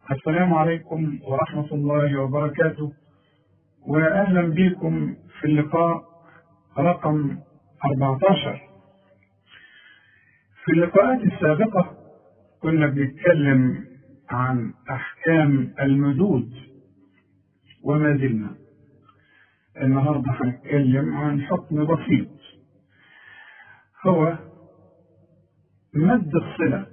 السلام عليكم ورحمة الله وبركاته وأهلا بكم في اللقاء رقم 14 في اللقاءات السابقة كنا بنتكلم عن أحكام المدود وما زلنا النهاردة هنتكلم عن حكم بسيط هو مد الصلة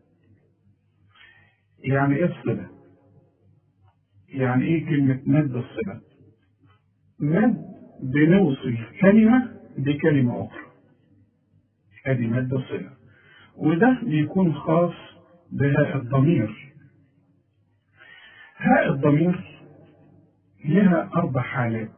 يعني ايه الصلة؟ يعني ايه كلمة مد الصلة؟ مد بنوصل كلمة بكلمة أخرى ادي مد الصلة وده بيكون خاص بهاء الضمير هاء الضمير لها أربع حالات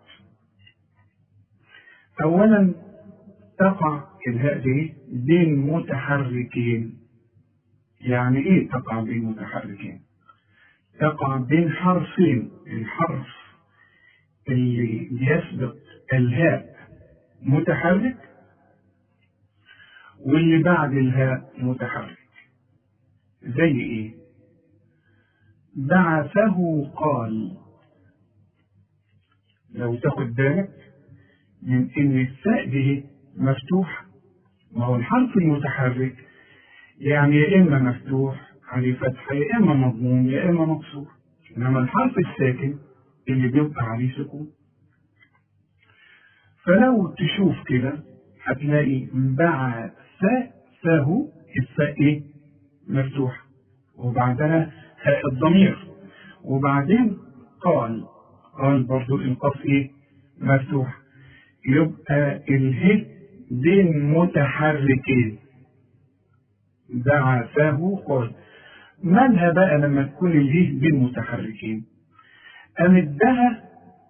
أولا تقع الهاء دي بين متحركين يعني ايه تقع بين متحركين تقع بين حرفين الحرف اللي يسبق الهاء متحرك واللي بعد الهاء متحرك زي ايه بعثه قال لو تاخد بالك من ان الثاء دي مفتوح ما هو الحرف المتحرك يعني يا اما مفتوح عليه فتحه يا اما مضموم يا اما مكسور انما الحرف الساكن اللي بيبقى عليه سكون فلو تشوف كده هتلاقي بعثه الفاء ايه مفتوح وبعدها هاء الضمير وبعدين قال قال برضو القاف ايه مفتوح يبقى اله بين متحركين بعثه قال مالها بقى لما تكون اله بين متحركين امدها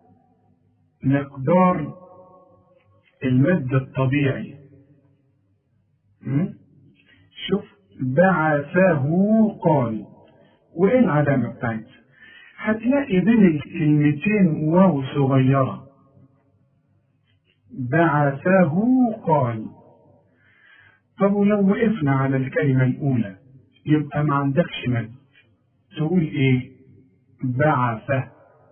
مقدار المد الطبيعي م? شوف بعثه قال وايه العلامه بتاعتها هتلاقي بين الكلمتين واو صغيره بعثه قال طب ولو وقفنا على الكلمة الأولى يبقى ما عندكش مد تقول إيه بعث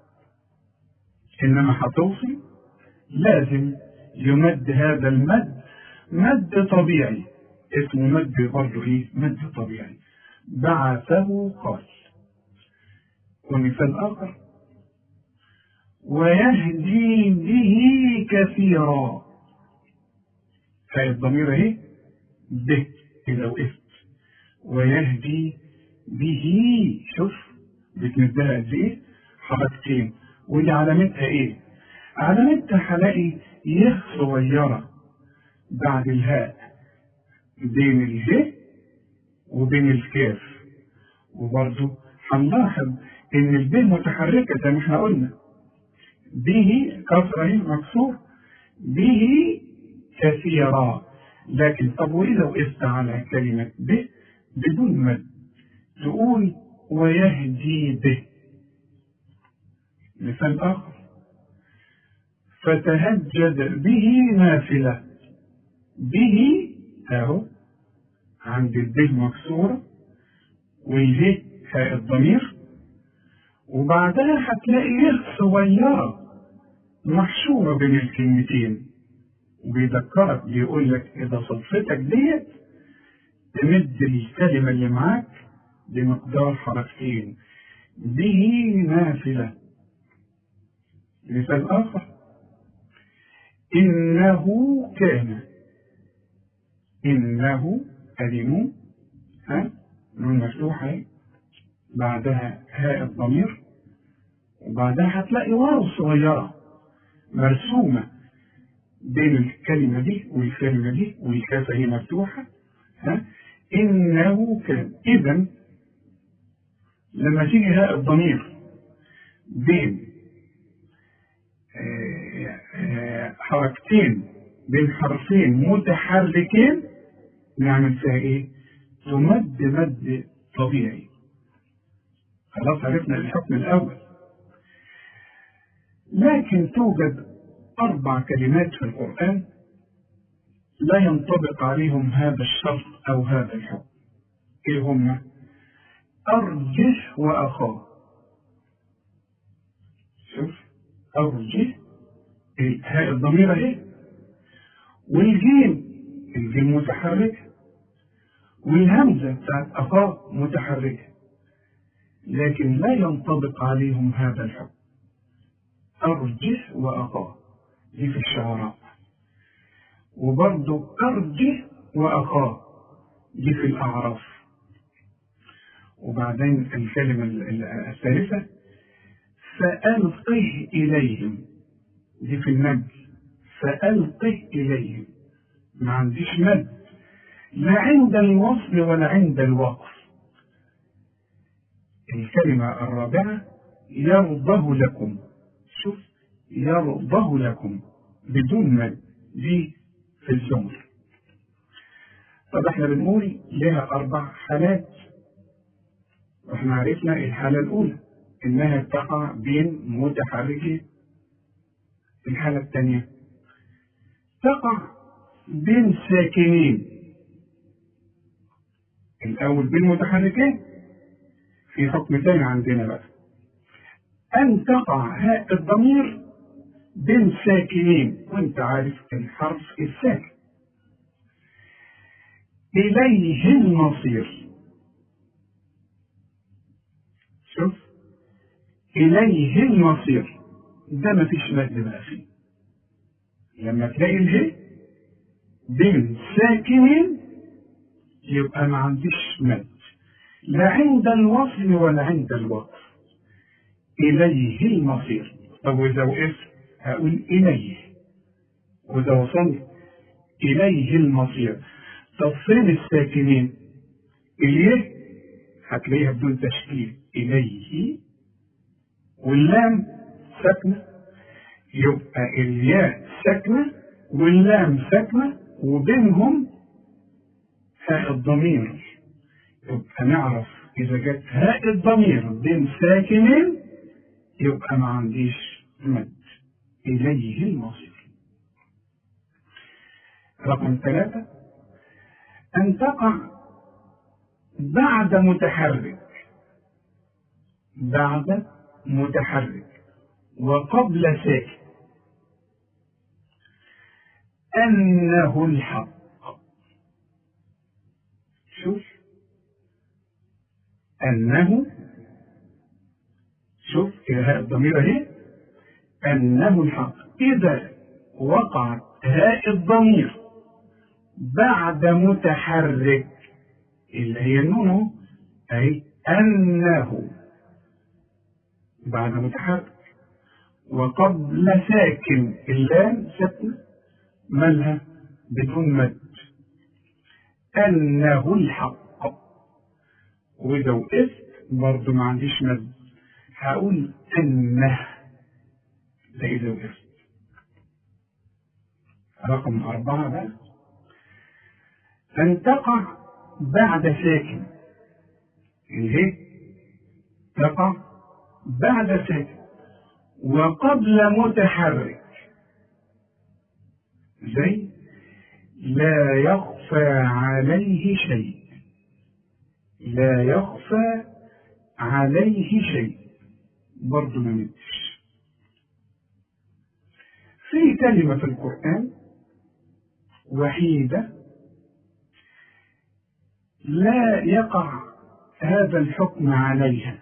إنما هتوصل لازم يمد هذا المد مد طبيعي اسمه مد برضه إيه مد طبيعي بعثه قال ومثال آخر ويهدي به كثيرا هاي الضمير اهي به إذا وقفت ويهدي به شوف بتمدها قد ايه حركتين ودي علامتها ايه علامتها هلاقي يه صغيرة بعد الهاء بين اله وبين الكاف وبرضه هنلاحظ ان الب متحركة زي ما احنا قلنا به كسر اهي مكسور به كثيرا لكن طب واذا وقفت على كلمة به بدون مد تقول ويهدي به مثال آخر فتهجد به نافلة به أهو عند البه مكسورة والهي هاء الضمير وبعدها هتلاقي يه صغيرة محشورة بين الكلمتين وبيذكرك بيقول لك إذا صدفتك ديت تمد الكلمة اللي معاك بمقدار حركتين به نافلة مثال آخر إنه كان إنه كلمة ها نون مفتوحة بعدها هاء الضمير وبعدها هتلاقي واو صغيرة مرسومة بين الكلمة دي والكلمة دي والكافة هي مفتوحة ها إنه كان إذا لما تيجي هاء الضمير بين آه آه حركتين بين حرفين متحركين نعمل فيها ايه؟ تمد مد طبيعي خلاص عرفنا الحكم الأول لكن توجد أربع كلمات في القرآن لا ينطبق عليهم هذا الشرط أو هذا الحكم إيه هم؟ أرجه وأخاه شوف أرجه هاء الضمير اهي والجيم الجيم متحركة والهمزة بتاعت أخاه متحركة لكن لا ينطبق عليهم هذا الحكم أرجه وأخاه دي في الشعراء وبرضه أرجه وأخاه دي في الأعراف وبعدين الكلمة الثالثة فألقه إليهم دي في المد فألقه إليهم ما عنديش مد لا عند الوصل ولا عند الوقف الكلمة الرابعة يرضه لكم شوف يرضه لكم بدون مد دي في الزمر طب احنا بنقول لها أربع حالات واحنا عرفنا الحالة الأولى إنها تقع بين متحركين الحالة الثانية تقع بين ساكنين الأول بين متحركين في حكم ثاني عندنا بقى أن تقع هاء الضمير بين ساكنين وانت عارف الحرف الساكن إليه المصير شوف إليه المصير ده مفيش مد بقى فيه لما تلاقي اله بين ساكنين يبقى ما عنديش مد لا عند الوصل ولا عند الوقف إليه المصير طب وإذا وقفت هقول إليه وإذا وصلت إليه المصير طب فين الساكنين؟ إليه هتلاقيها بدون تشكيل إليه واللام ساكنة يبقى الياء ساكنة واللام ساكنة وبينهم هاء الضمير يبقى نعرف إذا جت هاء الضمير بين ساكنين يبقى ما عنديش مد إليه المصير رقم ثلاثة أن تقع بعد متحرك بعد متحرك وقبل ساكن أنه الحق شوف أنه شوف هاء الضمير اهي أنه الحق إذا وقعت هاء الضمير بعد متحرك اللي هي النون أي أنه بعد متحرك وقبل ساكن اللام ساكنة مالها بدون مد أنه الحق وإذا وقفت برضه ما عنديش مد هقول أنه ده إذا وقفت رقم أربعة بقى أن تقع بعد ساكن اللي تقع بعد ساكن وقبل متحرك زي لا يخفى عليه شيء لا يخفى عليه شيء برضه ما مدش في كلمة في القرآن وحيدة لا يقع هذا الحكم عليها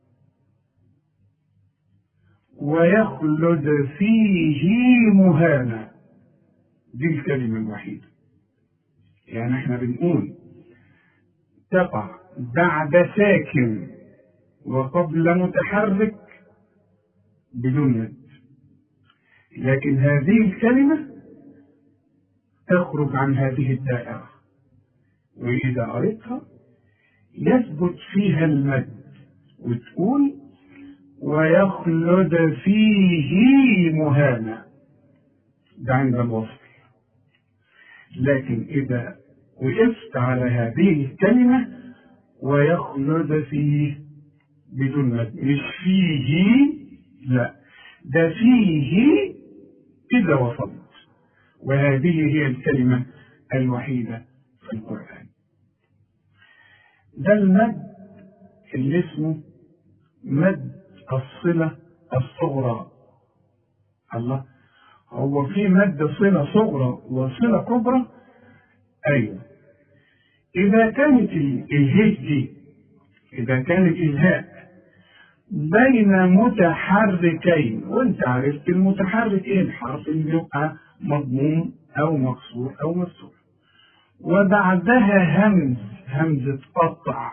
ويخلد فيه مهانا دي الكلمة الوحيدة يعني احنا بنقول تقع بعد ساكن وقبل متحرك بدون مد لكن هذه الكلمة تخرج عن هذه الدائرة وإذا قريتها يثبت فيها المد وتقول ويخلد فيه مهانا ده عند الوصل لكن إذا وقفت على هذه الكلمة ويخلد فيه بدون مد مش فيه لا ده فيه إذا وصلت وهذه هي الكلمة الوحيدة في القرآن ده المد اللي اسمه مد الصلة الصغرى الله هو في مد صلة صغرى وصلة كبرى أيوة إذا كانت الهاء دي إذا كانت الهاء بين متحركين وانت عرفت المتحرك ايه الحرف اللي بيبقى مضموم او مكسور او مفتوح وبعدها همز همزة قطع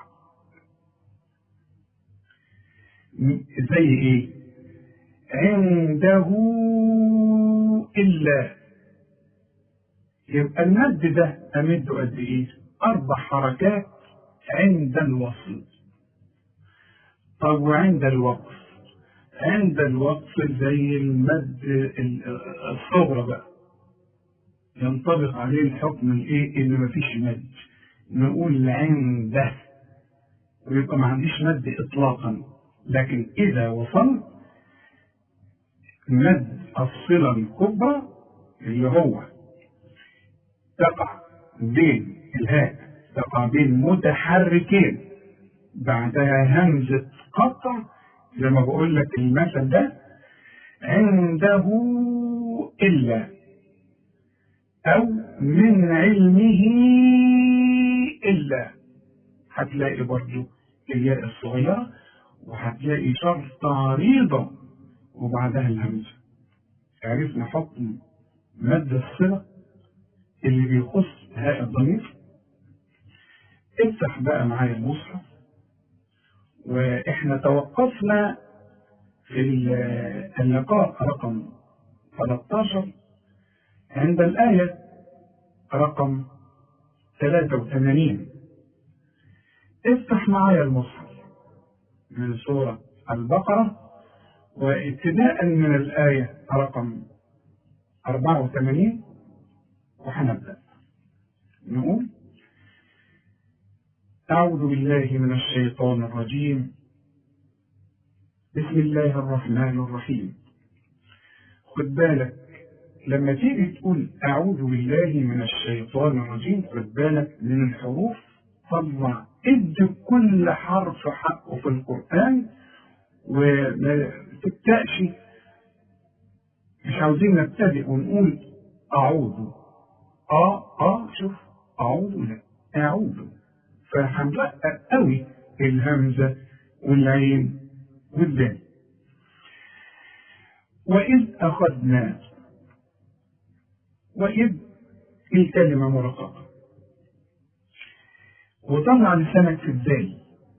زي ايه عنده إلا يبقى المد ده أمده قد إيه؟ أربع حركات عند الوصل طب وعند الوقف عند الوقف زي المد الصغرى بقى ينطبق عليه الحكم الايه اللي مفيش مد نقول عنده ويبقى ما عنديش مد اطلاقا لكن اذا وصلت مد الصلة الكبرى اللي هو تقع بين الهاء تقع بين متحركين بعدها همزة قطع زي ما بقول لك المثل ده عنده إلا أو من علمه إلا هتلاقي برضو الياء الصغيرة وهتلاقي شرط عريضة وبعدها الهمزة عرفنا حكم مد الصلة اللي بيخص هاء الضمير افتح بقى معايا المصحف واحنا توقفنا في اللقاء رقم 13 عند الآية رقم 83 افتح معايا المصحف من سورة البقرة وابتداء من الآية رقم 84 وحنبدأ نقول أعوذ بالله من الشيطان الرجيم بسم الله الرحمن الرحيم خد بالك لما تيجي تقول أعوذ بالله من الشيطان الرجيم خد بالك من الحروف طلع ادي كل حرف حقه في القرآن وما تبدأش مش عاوزين نبتدئ ونقول أعوذ آه آه شوف أعوذ لا أعوذ فهنرقق قوي الهمزة والعين والدال وإذ أخذنا وإذ الكلمة مرققة وطلع لسانك في الدال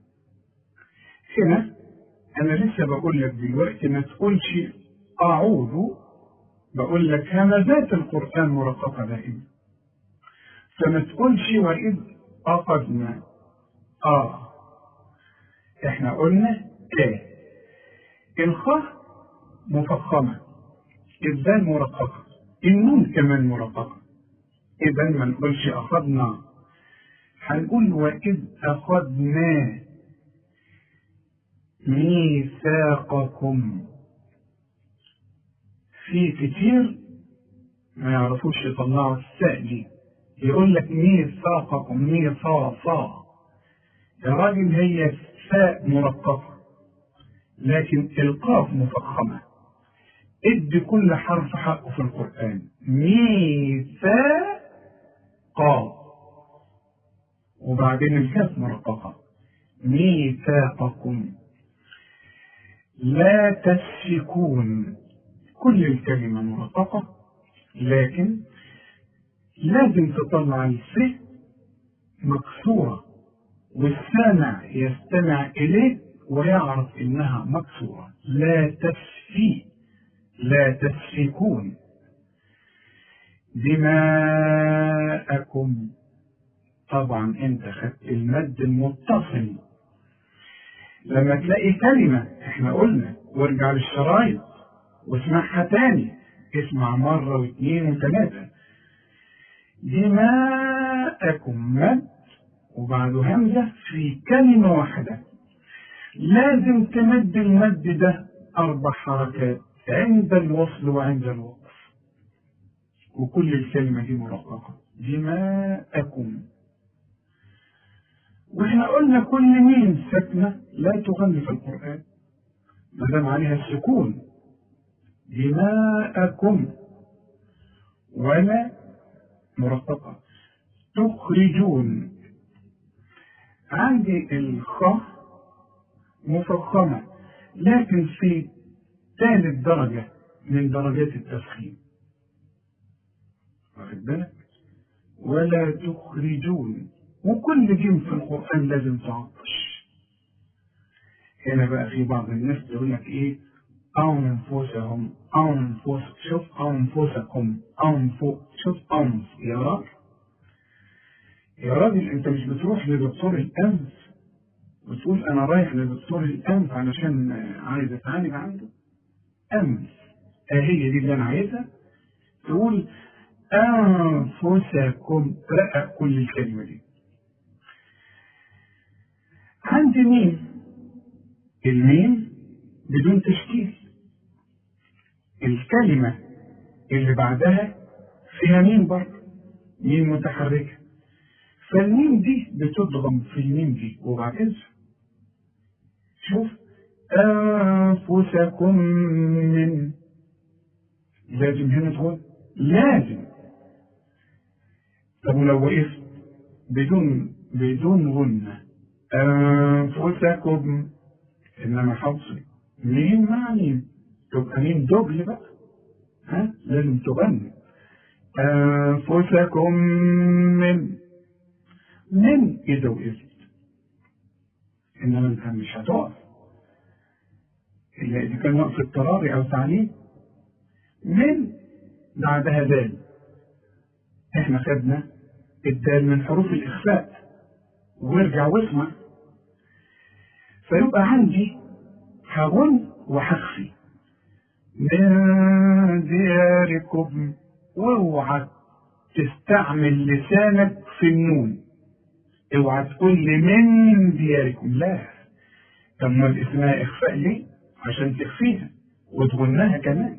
هنا أنا لسه بقول لك دلوقتي ما تقولش أعوذ بقول لك همزات القرآن مرققة دائما فما تقولش وإذ أخذنا آه إحنا قلنا إيه الخاء مفخمة الدال مرققة النون كمان مرققة إذا ما نقولش أخذنا هنقول وإذ أخذنا ميثاقكم في كتير ما يعرفوش يطلعوا الساء دي يقول لك ميثاقكم ميثاقا يا راجل هي ساء مرققة لكن القاف مفخمة ادي كل حرف حقه في القرآن ميثاقا وبعدين الكاف مرققة ميثاقكم لا تسفكون كل الكلمة مرققة لكن لازم تطلع الف مكسورة والسامع يستمع إليه ويعرف إنها مكسورة لا تسفي لا تسفكون دماءكم طبعا انت خدت المد المتصل لما تلاقي كلمة احنا قلنا وارجع للشرايط واسمعها تاني اسمع مرة واثنين وثلاثة دماءكم مد وبعده همزة في كلمة واحدة لازم تمد المد ده أربع حركات عند الوصل وعند الوقف وكل الكلمة دي مرققة دماءكم واحنا قلنا كل مين ساكنة لا تغني في القرآن ما دام عليها السكون دماءكم ولا مرققة تخرجون عندي الخاء مفخمة لكن في ثالث درجة من درجات التفخيم واخد بالك ولا تخرجون وكل جيم في القرآن لازم تعطش هنا بقى في بعض الناس تقول لك ايه أنفسهم أنفس شوف أنفسكم أنف شوف أنف يا راجل يا راجل أنت مش بتروح لدكتور الأنف وتقول أنا رايح لدكتور الأنف علشان عايز أتعالج عنده أنف هي دي اللي أنا عايزها تقول أنفسكم رقق كل الكلمة دي عندي مين الميم بدون تشكيل الكلمة اللي بعدها فيها ميم برضه ميم متحركة فالميم دي بتضغم في الميم دي وبعدين شوف أنفسكم من لازم هنا تقول لازم طب ولو وقفت بدون بدون غنة أنفسكم إنما حفصل مين مع مين تبقى مين دبل بقى ها لازم تغني أنفسكم من من إذا وقفت إنما أنت مش هتقف إلا إذا كان وقف اضطراري أو تعليم من بعدها دال إحنا خدنا الدال من حروف الإخفاء وارجع واسمع فيبقى عندي هغن وهخفي من دياركم واوعى تستعمل لسانك في النون اوعى تقول لي من دياركم لا طب ما اسمها اخفاء ليه عشان تخفيها وتغنها كمان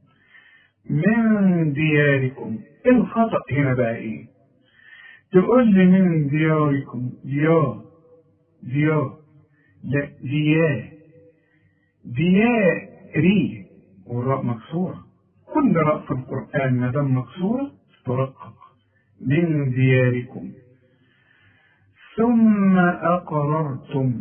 من دياركم الخطأ هنا بقى ايه تقول لي من دياركم ديار ديار لا دياه دياري والراء مكسورة كل راء في القرآن ما دام مكسورة ترقق من دياركم ثم أقررتم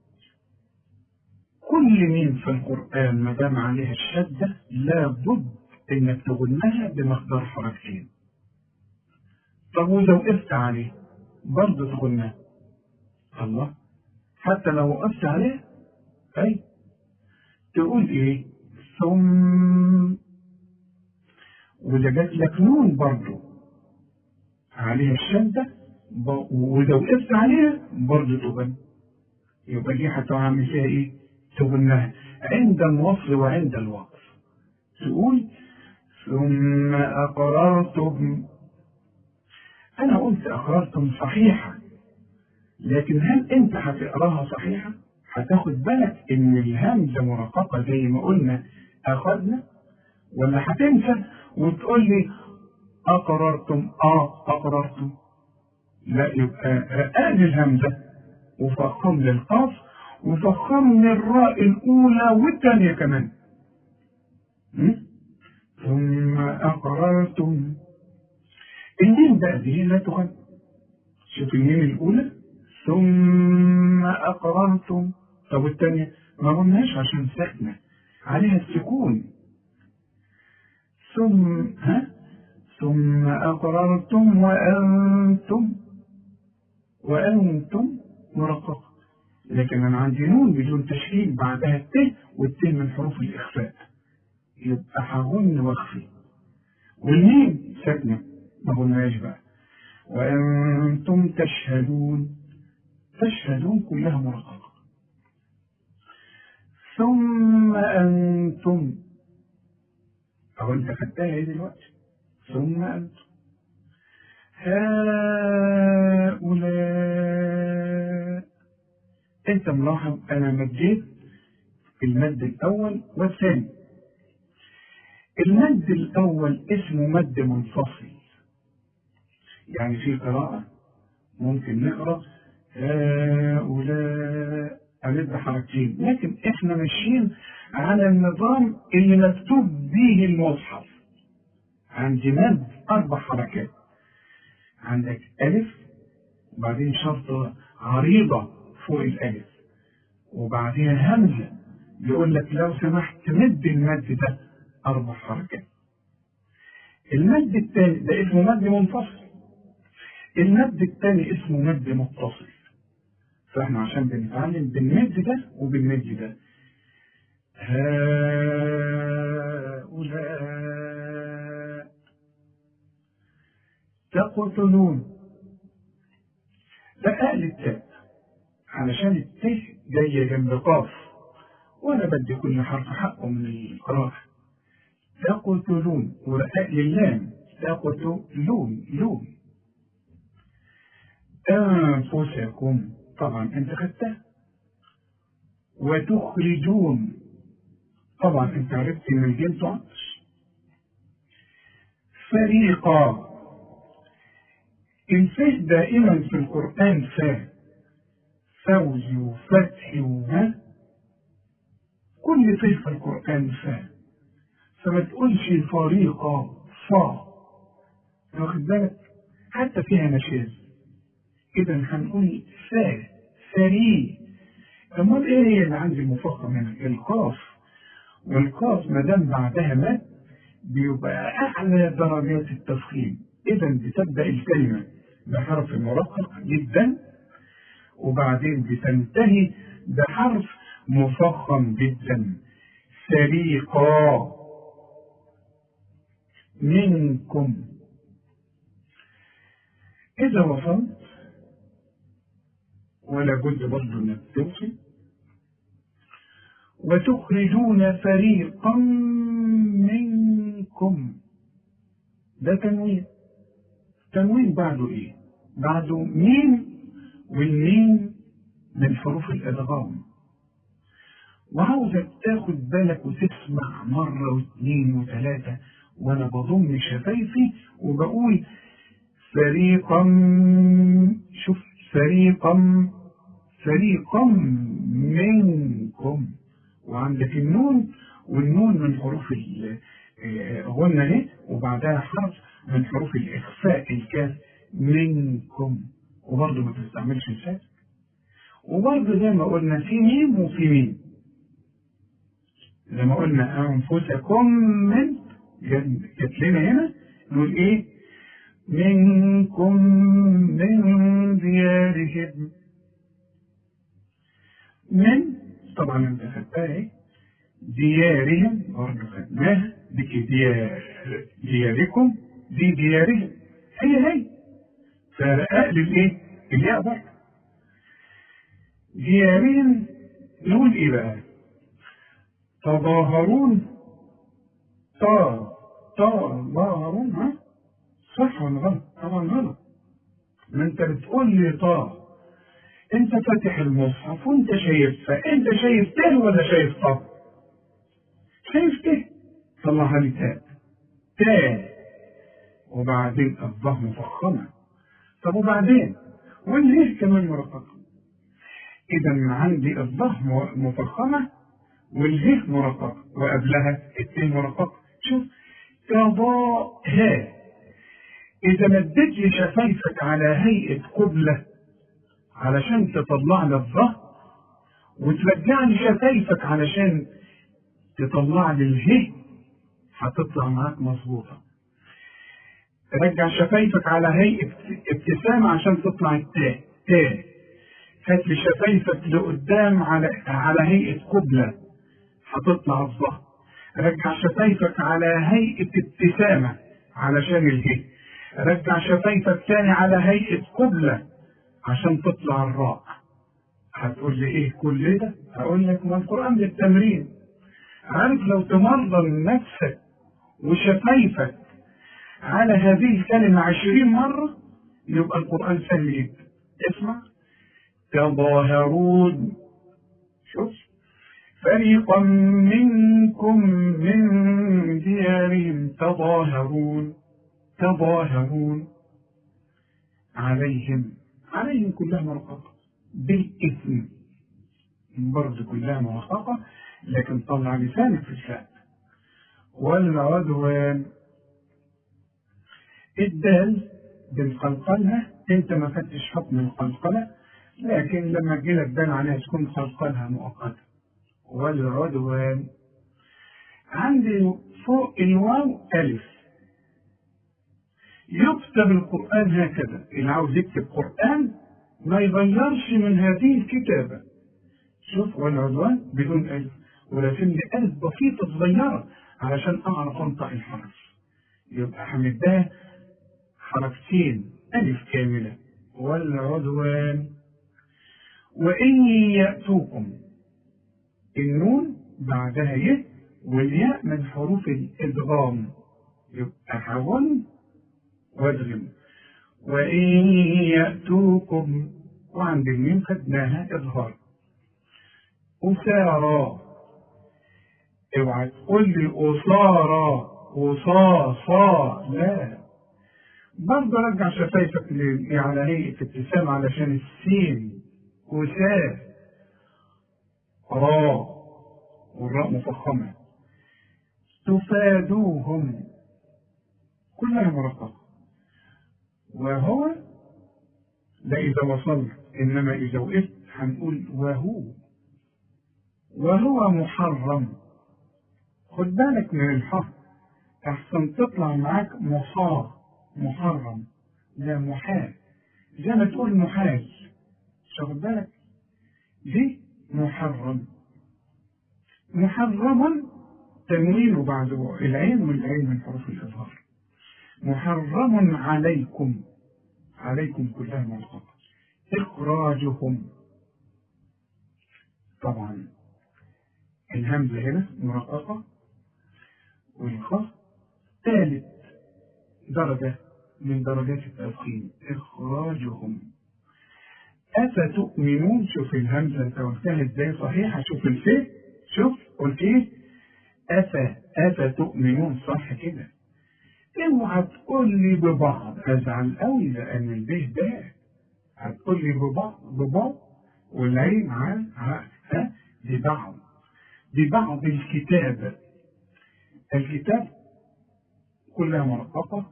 كل مين في القرآن ما دام عليها الشدة لابد إنك تغنها بمقدار حركتين طب ولو وقفت عليه برضه تغنها الله حتى لو وقفت عليه أي تقول إيه ثم وإذا جات لك نون برضه عليها الشدة وإذا وقفت عليها برضه تغني يبقى دي هتعمل فيها إيه؟ تغنها عند الوصل وعند الوقف تقول ثم أقررتم أنا قلت أقررتم صحيحة لكن هل أنت هتقراها صحيحة؟ هتاخد بالك إن الهمزة مرققة زي ما قلنا أخذنا ولا هتنسى وتقول لي أقررتم آه أقررتم لا يبقى رقان الهمزة وفخم للقاف وفخم للراء الأولى والثانية كمان م? ثم أقررتم الميم بقى دي لا تغني شوف الميم الأولى ثم أقررتم طب والثانية ما قلناش عشان ساكنة عليها السكون ثم ها ثم أقررتم وأنتم وأنتم مرققة لكن أنا عندي نون بدون تشكيل بعدها الت والت من حروف الإخفاء يبقى هغن واخفي والميم ساكنة ما قلناش بقى وأنتم تشهدون تشهدون كلها مرققة ثم أنتم أو أنت خدتها إيه دلوقتي ثم أنتم هؤلاء أنت ملاحظ أنا مديت المد الأول والثاني المد الأول اسمه مد منفصل يعني في قراءة ممكن نقرأ هؤلاء أمد حركتين لكن احنا ماشيين على النظام اللي مكتوب به المصحف عندي مد أربع حركات عندك ألف وبعدين شرطة عريضة فوق الألف وبعدين همزة يقول لك لو سمحت مد المد ده أربع حركات المد الثاني ده اسمه مد منفصل المد الثاني اسمه مد متصل فاحنا عشان بنتعلم بالمد ده وبالمد ده هؤلاء تقتلون ده أهل التاء علشان التاء جاية جنب قاف وأنا بدي كل حرف حقه من القراءة تقتلون ورقاء للام تقتلون لون أنفسكم طبعا أنت خدتها وتخرجون طبعا أنت عرفت إن الجن تعطش فريقا الفه دائما في القرآن فا فوز وفتح وها كل فه في القرآن فا فما تقولش فريقا فا واخد بالك حتى فيها مشاز إذا هنقول فا فري أمال إيه هي اللي عندي المفخم هنا القاف والقاف ما دام بعدها مد بيبقى أعلى درجات التفخيم إذا بتبدأ الكلمة بحرف مرقق جدا وبعدين بتنتهي بحرف مفخم جدا سريقا منكم إذا وصلت ولا بد برضه انك توصل وتخرجون فريقا منكم ده تنوين تنوين بعده ايه بعده ميم والميم من حروف الادغام وعاوزك تاخد بالك وتسمع مرة واثنين وثلاثة وانا بضم شفايفي وبقول فريقا شوف فريقا فريقا منكم وعندك النون والنون من حروف غنى اهي وبعدها حرف من حروف الاخفاء الكاف منكم وبرضه ما تستعملش الفات وبرضه زي ما قلنا في ميم وفي ميم زي ما قلنا انفسكم من جت لنا هنا نقول ايه منكم من ديارهم من طبعا انت خدتها ايه ديارهم برضه خدناها دي ديار دياركم دي ديارهم هي هي فرقاء للايه الياء برضه ديارهم نقول ايه بقى تظاهرون تا تظاهرون ها صح ولا غلط طبعا غلط ما انت بتقول لي طا انت فاتح المصحف وانت شايف فانت شايف ته ولا شايف طا شايف ته طلعها لي تاء تاء وبعدين الظه مفخمه طب وبعدين والليه كمان مرققه اذا عندي الظه مفخمه والهيه مرققه وقبلها التين مرققه شوف تضاها إذا مدت لي شفايفك على هيئة قبلة علشان تطلع لي الظهر وترجع لي شفايفك علشان تطلع لي الهي هتطلع معاك مظبوطة رجع شفايفك على هيئة ابتسامة عشان تطلع التاء تاء هات لي شفايفك لقدام على على هيئة قبلة هتطلع الظهر رجع شفايفك على هيئة ابتسامة علشان الهي رجع شفايفك تاني على هيئة قبلة عشان تطلع الراء هتقول لي ايه كل ده؟ هقول لك ما القرآن للتمرين عارف لو تمرن نفسك وشفايفك على هذه الكلمة عشرين مرة يبقى القرآن سهل جدا اسمع تظاهرون شوف فريقا منكم من ديارهم تظاهرون تظاهرون عليهم عليهم كلها مرققة بالإثم برضه كلها موافقة لكن طلع لسانك في الشأن والعدوان الدال بنقلقلها انت ما خدتش حكم القلقلة لكن لما تجيلك دال عليها تكون قلقلها مؤقتة والعدوان عندي فوق الواو ألف يكتب القرآن هكذا اللي عاوز يكتب قرآن ما يغيرش من هذه الكتابة شوف والعدوان بدون ألف ولكن لي ألف بسيطة صغيرة علشان أعرف أنطق الحرف يبقى حمدها حركتين ألف كاملة والعدوان وإن يأتوكم النون بعدها ي والياء من حروف الإدغام يبقى حول وادغم وإن يأتوكم وعند الميم خدناها إظهار أسارى اوعى تقول لي أسارى أصاصا لا برضه رجع شفايفك على هيئة ابتسام علشان السين أسا را والراء مفخمة تفادوهم كلها مرققة وهو ده إذا وصلت إنما إذا وقفت هنقول وهو وهو محرم خد بالك من الحرف أحسن تطلع معاك مصاب محرم لا محال زي ما تقول محال واخد بالك دي محرم محرما تنوين بعد العين والعين من حروف الإظهار محرم عليكم عليكم كلها مرققة إخراجهم طبعا الهمزة هنا مرققة والخاء ثالث درجة من درجات التفخيم إخراجهم أفتؤمنون شوف الهمزة أنت قلتها إزاي صحيحة شوف الف شوف قلت إيه أفا أفتؤمنون صح كده اوعى تقول لي ببعض أزعل قوي لأن البه ده هتقول لي ببعض ببعض والعين عن ها ببعض ببعض الكتاب الكتاب كلها مرققة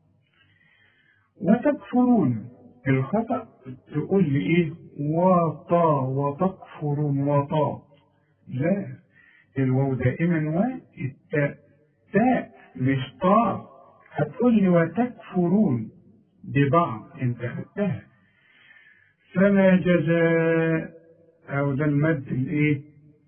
وتكفرون الخطأ تقول لي ايه وطا وتكفرون وطا لا الواو دائما و التاء تاء مش طاء هتقول لي وتكفرون ببعض انت خدتها فما جزاء او ده المد الايه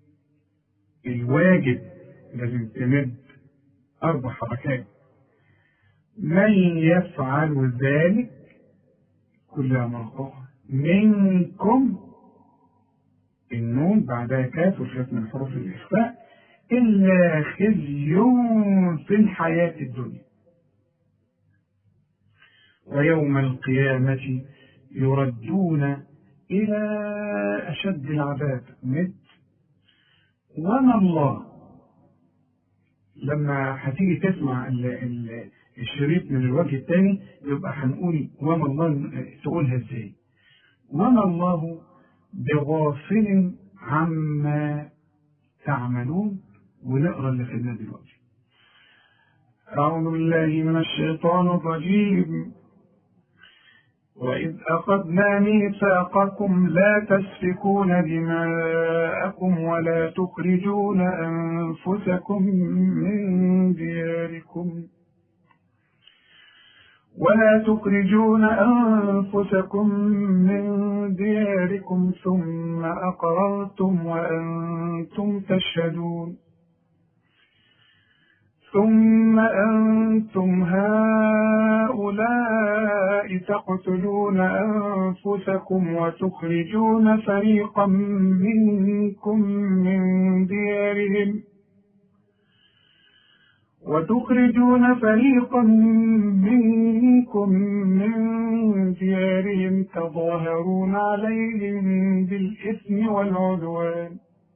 الواجب لازم تمد اربع حركات من يفعل ذلك كلها مرقوقة منكم النون بعدها كاف والكاف من حروف الإخفاء إلا خزي في الحياة الدنيا ويوم القيامة يردون إلى أشد العذاب مت وما الله لما هتيجي تسمع ال ال الشريط من الوجه الثاني يبقى هنقول وما الله تقولها ازاي وما الله بغافل عما تعملون ونقرا اللي خدناه دلوقتي أعوذ بالله من الشيطان الرجيم وإذ أخذنا ميثاقكم لا تسفكون دماءكم ولا تخرجون أنفسكم من دياركم ولا تخرجون أنفسكم من دياركم ثم أقررتم وأنتم تشهدون ثم أنتم هؤلاء تقتلون أنفسكم وتخرجون فريقا منكم من ديارهم وتخرجون فريقا منكم من ديارهم تظاهرون عليهم بالإثم والعدوان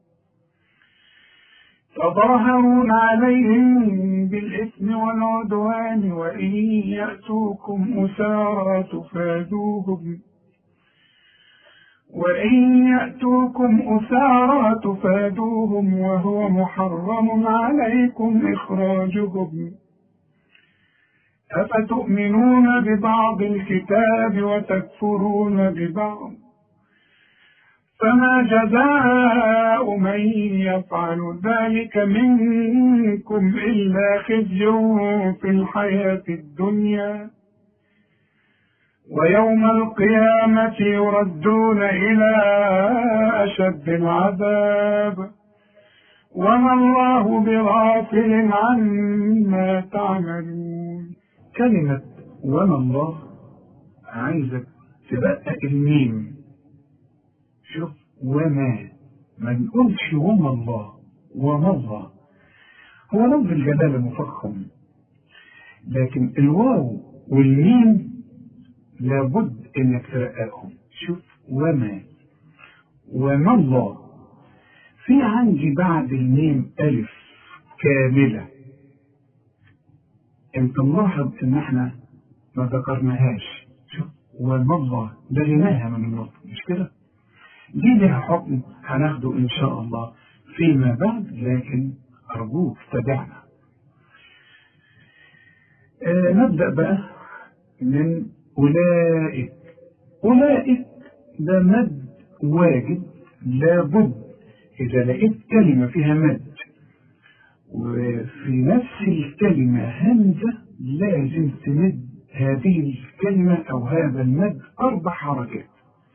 تظاهرون عليهم بالإثم والعدوان وإن يأتوكم أسارى تفادوهم وإن يأتوكم أسارى تفادوهم وهو محرم عليكم إخراجهم أفتؤمنون ببعض الكتاب وتكفرون ببعض فما جزاء من يفعل ذلك منكم إلا خزي في الحياة الدنيا ويوم القيامة يردون إلى أشد العذاب وما الله بغافل عما تعملون كلمة وما الله عايزك تبقى الميم شوف وما ما نقولش وما الله وما الله هو لفظ الجلالة مفخم لكن الواو والميم لابد انك ترققهم شوف وما وما الله في عندي بعد الميم ألف كاملة انت ملاحظ ان احنا ما ذكرناهاش شوف وما الله لغيناها من النطق مش كده دي لها حكم هناخده ان شاء الله فيما بعد لكن ارجوك تابعنا آه نبدأ بقى من أولئك أولئك ده مد واجب لابد إذا لقيت كلمة فيها مد وفي نفس الكلمة همزة لازم تمد هذه الكلمة أو هذا المد أربع حركات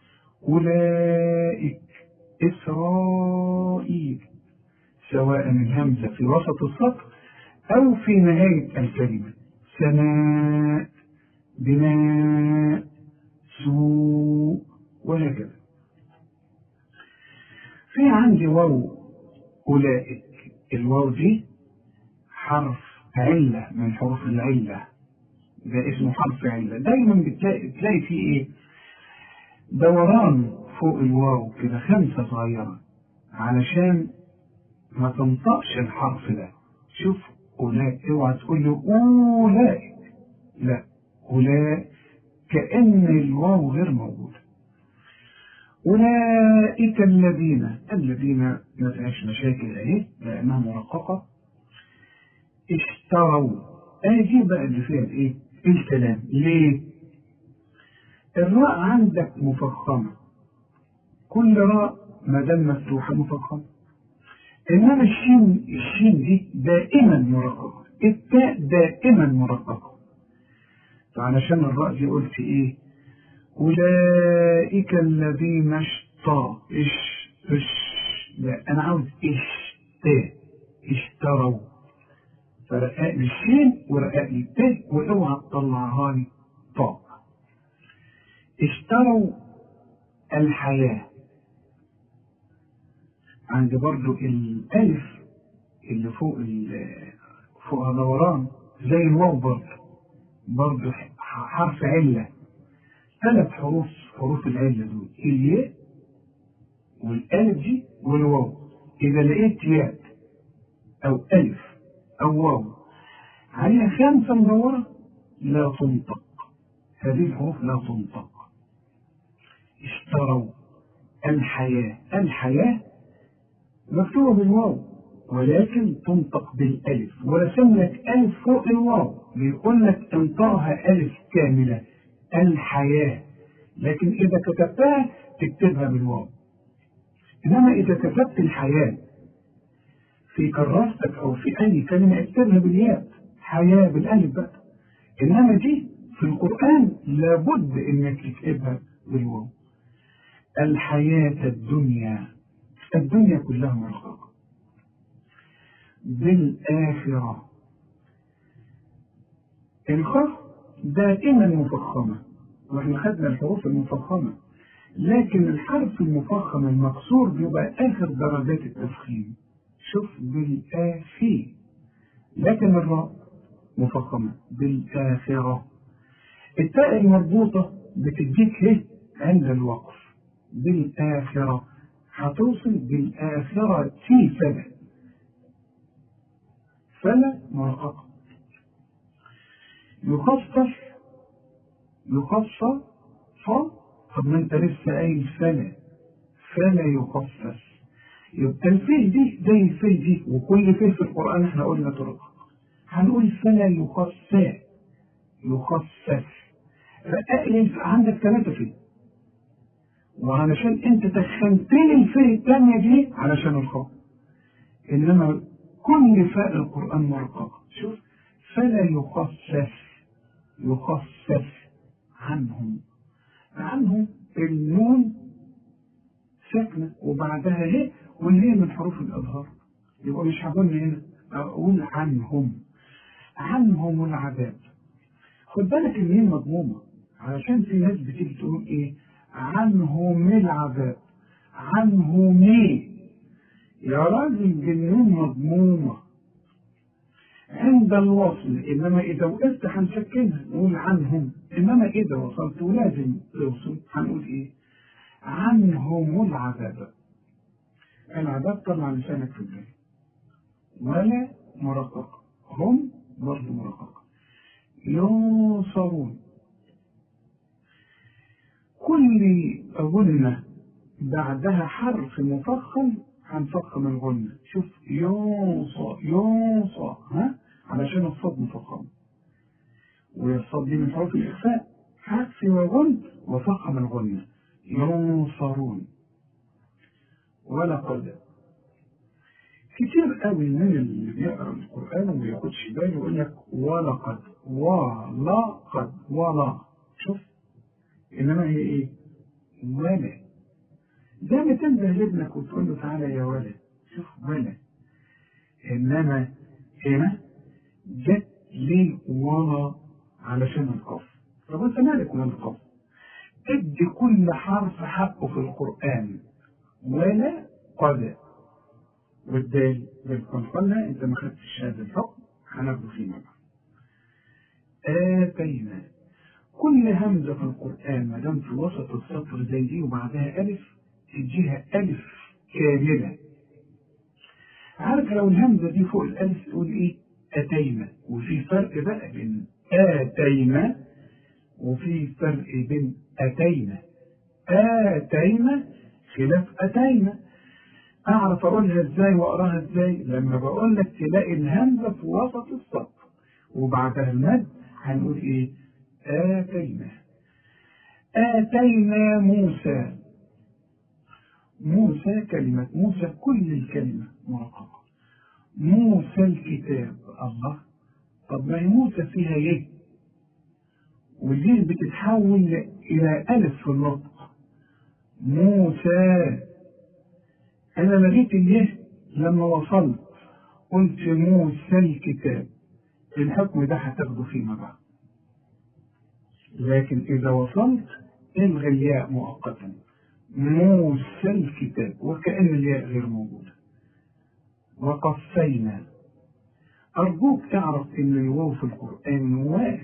أولئك إسرائيل سواء الهمزة في وسط السطر أو في نهاية الكلمة سماء بناء سوء وهكذا في عندي واو أولئك الواو دي حرف علة من حروف العلة ده اسمه حرف علة دايما بتلاقي, بتلاقي فيه ايه دوران فوق الواو كده خمسة صغيرة علشان ما تنطقش الحرف ده شوف أولئك اوعى تقول له أولئك لا أولئك كأن الواو غير موجودة أولئك الذين الذين ما فيهاش مشاكل أهي لأنها مرققة اشتروا أجي بقى اللي فيها الإيه؟ الكلام ليه؟ الراء عندك مفخمة كل راء ما دام مفتوحة مفخمة إنما الشين الشين دي دائما مرققة التاء دائما مرققة فعلشان الراء دي قلت إيه؟ أولئك الذين اشتروا إش إش لا أنا عاوز إش تا اشتروا فرقاء لي الشين ورقاء لي التاء واوعى تطلعها لي طاء اشتروا الحياة عند برضو الألف اللي فوق فوقها دوران زي الواو برضو برضو حرف علة ثلاث حروف حروف العلة دول الياء والألف دي والواو إذا لقيت ياء أو ألف أو واو عليها خمسة مدورة لا تنطق هذه الحروف لا تنطق اشتروا الحياة الحياة مكتوبة بالواو ولكن تنطق بالألف ورسم لك ألف فوق الواو بيقول لك انطقها ألف كاملة الحياة لكن إذا كتبتها تكتبها بالواو إنما إذا كتبت الحياة في كراستك أو في أي كلمة اكتبها بالياء حياة بالألف بقى إنما دي في القرآن لابد إنك تكتبها بالواو الحياة الدنيا الدنيا كلها مرققة بالآخرة الخاء دائما مفخمة واحنا خدنا الحروف المفخمة لكن الحرف المفخم المكسور بيبقى آخر درجات التفخيم شوف بالآخي لكن الراء مفخمة بالآخرة التاء المربوطة بتديك هي عند الوقف بالآخرة هتوصل بالآخرة في فلا فلا مرققة يخصص يخصص ف طب ما انت لسه قايل فلا فلا يخفف يبقى الفيه دي زي الفيه دي وكل فيه في القرآن احنا قلنا طرق هنقول فلا يخفف يخفف رقق عندك ثلاثة فيه وعلشان انت تخنت لي الفيه الثانية دي علشان الخط انما كل فاء القرآن مرققة شوف فلا يخفف يخفف عنهم عنهم النون ساكنة وبعدها هي واللي هي من حروف الإظهار يبقى مش هقول هنا أقول عنهم عنهم العذاب خد بالك إن هي مضمومة علشان في ناس بتيجي تقول إيه عنهم العذاب عنهم إيه يا راجل دي النون مضمومة عند الوصل إنما إذا وقفت هنسكنها نقول عنهم إنما إذا وصلت ولازم توصل هنقول إيه عنهم العذاب العذاب طلع لسانك في البداية ولا مرقق هم برضه مرقق ينصرون كل غنة بعدها حرف مفخم هنفخم الغنة شوف ينصى ينصى ها علشان الصوت مفخم والصوت دي من حروف الإخفاء حذف وغن وفخم الغنة ينصرون ولقد كتير قوي من اللي بيقرا القرآن وما بياخدش باله يقول لك ولقد ولقد ولا شوف إنما هي إيه؟ ولا زي ما تنده لابنك وتقول له تعالى يا ولد شوف ولا إنما هنا جت ليه ولا علشان القف طب أنت مالك من القف؟ ادي كل حرف حقه في القرآن ولا قد والدال بالكون قلنا انت ما خدتش هذا الحكم هناخده فيما بعد آتينا كل همزة في القرآن ما دام في وسط السطر زي دي وبعدها ألف تديها ألف كاملة عارف لو الهمزة دي فوق الألف تقول إيه؟ أتينا وفي فرق بقى بين آتينا وفي فرق بين أتينا آتينا خلاف أتينا أعرف أقولها إزاي وأقراها إزاي لما بقول لك تلاقي الهمزة في وسط السطر وبعدها المد هنقول إيه آتينا آتينا موسى موسى كلمة موسى كل الكلمة مرققة موسى الكتاب الله طب ما هي موسى فيها يه واليه بتتحول إلى ألف في النطق موسى أنا لقيت اليه لما وصلت قلت موسى الكتاب الحكم ده هتاخده فيما بعد لكن إذا وصلت الغي الياء مؤقتا موسى الكتاب وكأن الياء غير موجودة وقفينا أرجوك تعرف إن الواو في القرآن واو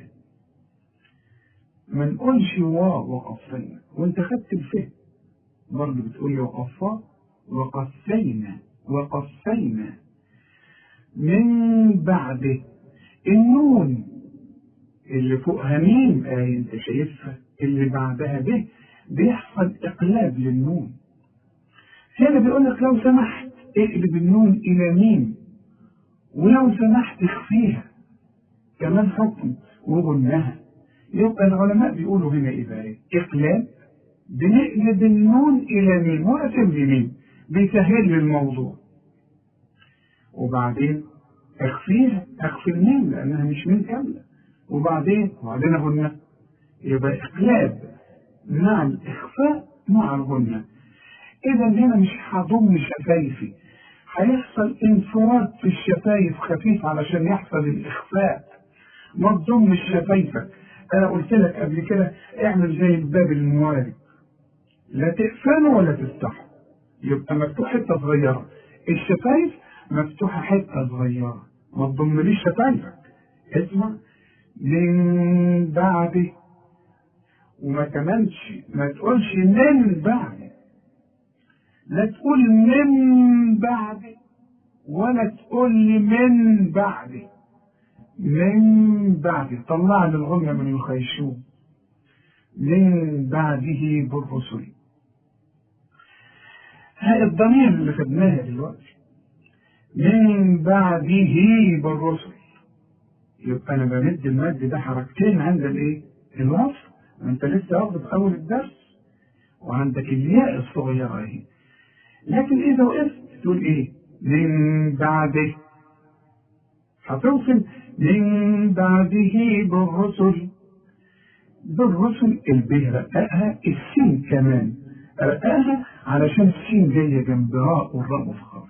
ما نقولش واو وقفينا وأنت خدت الفهم برضه بتقول لي وقفا وقفينا وقفينا من بعده النون اللي فوقها ميم آية أنت شايفها اللي بعدها به بيحصل إقلاب للنون هنا بيقول لك لو سمحت اقلب النون إلى ميم ولو سمحت اخفيها كمان حكم وغنها يبقى العلماء بيقولوا هنا إيه بقى إقلاب بنقلب النون إلى ميم ولا تملي ميم بيسهل لي الموضوع وبعدين اخفيها اخفي الميم لأنها مش ميم كاملة وبعدين وبعدين غنى يبقى إقلاب مع الإخفاء مع الغنى إذا هنا مش هضم شفايفي هيحصل انفراد في الشفايف خفيف علشان يحصل الإخفاء ما تضمش شفايفك أنا قلت لك قبل كده اعمل زي الباب الموارد لا تقفله ولا تفتحه يبقى مفتوح حتة صغيرة الشفايف مفتوحة حتة صغيرة ما تضمليش شفايفك اسمع من بعده وما كملش ما تقولش من بعد لا تقول من بعد ولا تقول من بعد من بعد طلع لي الغنية من الخيشوم من بعده بالرسل ها الضمير اللي خدناها دلوقتي من بعده بالرسل يبقى انا بمد المد ده حركتين عند الايه؟ الوصف انت لسه واخده في اول الدرس وعندك الياء الصغيره اهي لكن اذا وقفت تقول ايه؟ من بعده هتوصل من بعده بالرسل بالرسل البه رققها السين كمان رققها علشان السين جايه جنب راء والراء مفخره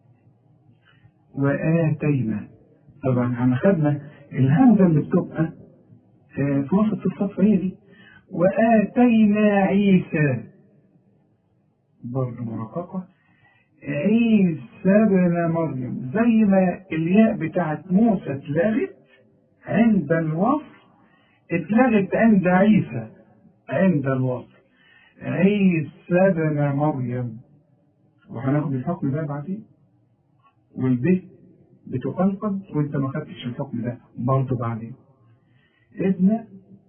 وآتينا طبعا احنا خدنا الهمزة اللي بتبقى في وسط الصف هي دي وآتينا عيسى برضه مرققة عيسى ابن مريم زي ما الياء بتاعت موسى اتلغت عند الوصف اتلغت عند عيسى عند الوصف عيسى ابن مريم وهناخد الحكم ده بعدين والب بتقلقل وانت ما خدتش الحكم ده برضه بعدين ابن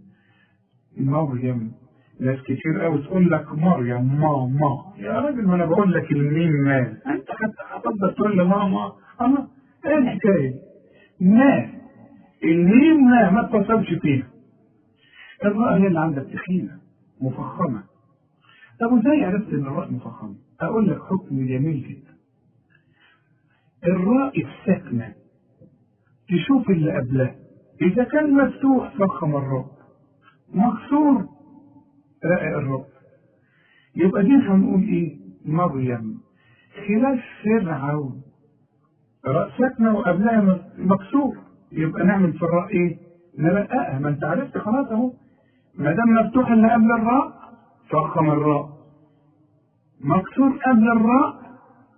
مريم ناس كتير قوي تقول لك مريم ما ما يا راجل ما انا بقول لك الميم ما انت حتى هتفضل تقول لي ماما انا ايه الحكايه ما الميم ما ما اتصلش فيها الراء هي اللي عندك تخينه مفخمه طب وازاي عرفت ان الراء مفخمه؟ اقول لك حكم جميل جدا الراء الساكنه تشوف اللي قبلها اذا كان مفتوح فخم الراء مكسور رائع الرب يبقى دي هنقول ايه مريم خلاف فرعون راء ساكنه وقبلها مكسور يبقى نعمل في الراء ايه نرققها ما انت عرفت خلاص اهو ما دام مفتوح اللي قبل الراء فخم الراء مكسور قبل الراء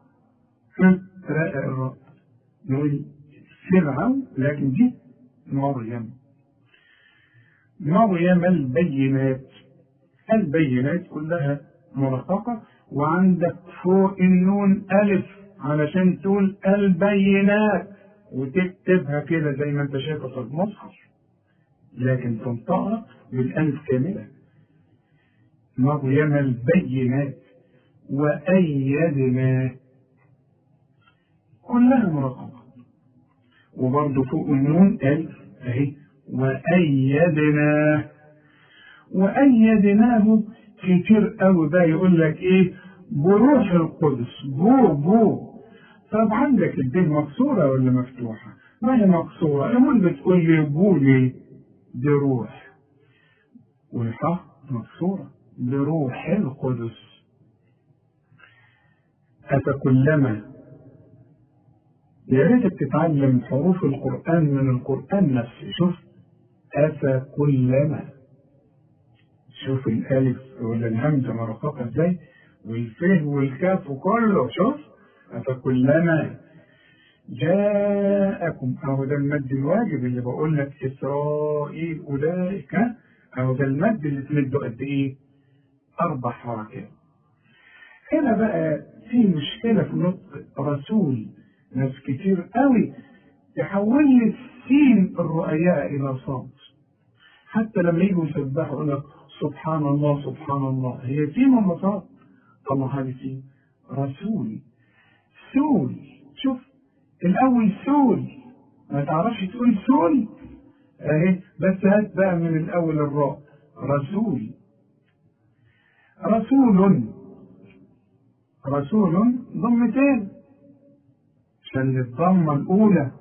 رائع الراء نقول فرعون لكن دي مريم مريم البينات البينات كلها مرققة وعندك فوق النون ألف علشان تقول البينات وتكتبها كده زي ما انت شايفها في المصحف لكن تنطقها بالألف كاملة مريم البينات وأيدنا كلها مرققة وبرضه فوق النون ألف أهي وأيدناه وأيدناه كتير قوي بقى يقول لك إيه بروح القدس بو بو طب عندك الدين مكسورة ولا مفتوحة؟ ما هي مكسورة، أمال بتقول لي بو ليه؟ دي روح والحاء مكسورة بروح القدس أفكلما يا ريتك تتعلم حروف القرآن من القرآن نفسه شوف أفكلما شوف الألف ولا الهمزة مرققة ازاي والفه والكاف وكله شوف أفكلما جاءكم أهو ده المد الواجب اللي بقول لك إسرائيل أولئك أهو ده المد اللي تمده قد إيه؟ أربع حركات هنا بقى في مشكلة في نطق رسول ناس كتير قوي تحول لي السين الرؤياء إلى صوت حتى لما يجوا يسبحوا يقول لك سبحان الله سبحان الله هي سين ولا صوت؟ طب هذه سين رسول سول شوف الأول سول ما تعرفش تقول سول اهي بس هات بقى من الأول الراء رسول رسول رسول ضمتين عشان الضمة الأولى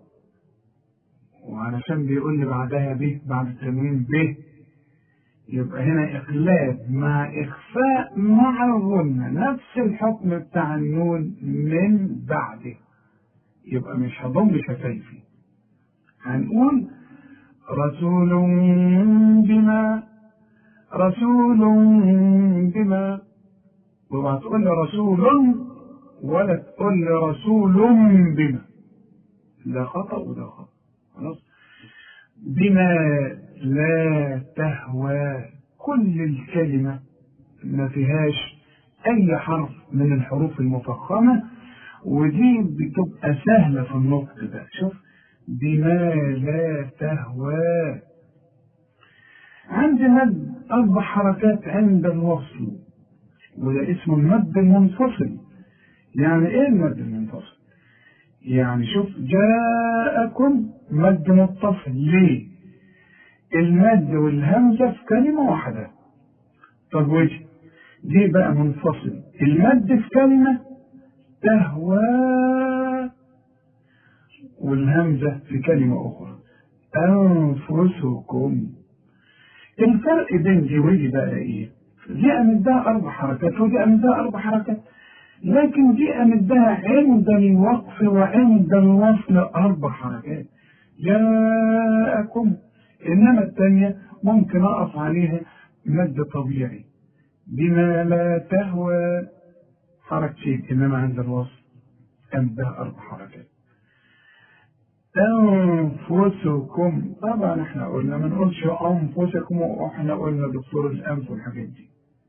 وعلشان بيقول لي بعدها به بعد التنوين به يبقى هنا إقلاب مع إخفاء مع الغنة نفس الحكم بتاع النون من بعده يبقى مش هضم شفايفي هنقول رسول بما رسول بما وما تقول لي رسول ولا تقول لي رسول بما ده خطأ وده خطأ خلاص بما لا تهوى كل الكلمة ما فيهاش أي حرف من الحروف المفخمة ودي بتبقى سهلة في النطق ده شوف بما لا تهوى عند مد أربع حركات عند الوصل وده اسمه المد المنفصل يعني ايه المد المنفصل يعني شوف جاءكم مد متصل ليه المد والهمزة في كلمة واحدة طب وجه دي بقى منفصل المد في كلمة تهوى والهمزة في كلمة أخرى أنفسكم الفرق بين دي ودي بقى إيه؟ دي أمدها أربع حركات ودي أمدها أربع حركات لكن دي أمدها عند الوقف وعند الوصل أربع حركات جاءكم إنما الثانية ممكن أقف عليها مد طبيعي بما لا تهوى حركتين إنما عند الوصل أمدها أربع حركات أنفسكم طبعا احنا قلنا ما نقولش أنفسكم واحنا قلنا دكتور الأنف والحاجات دي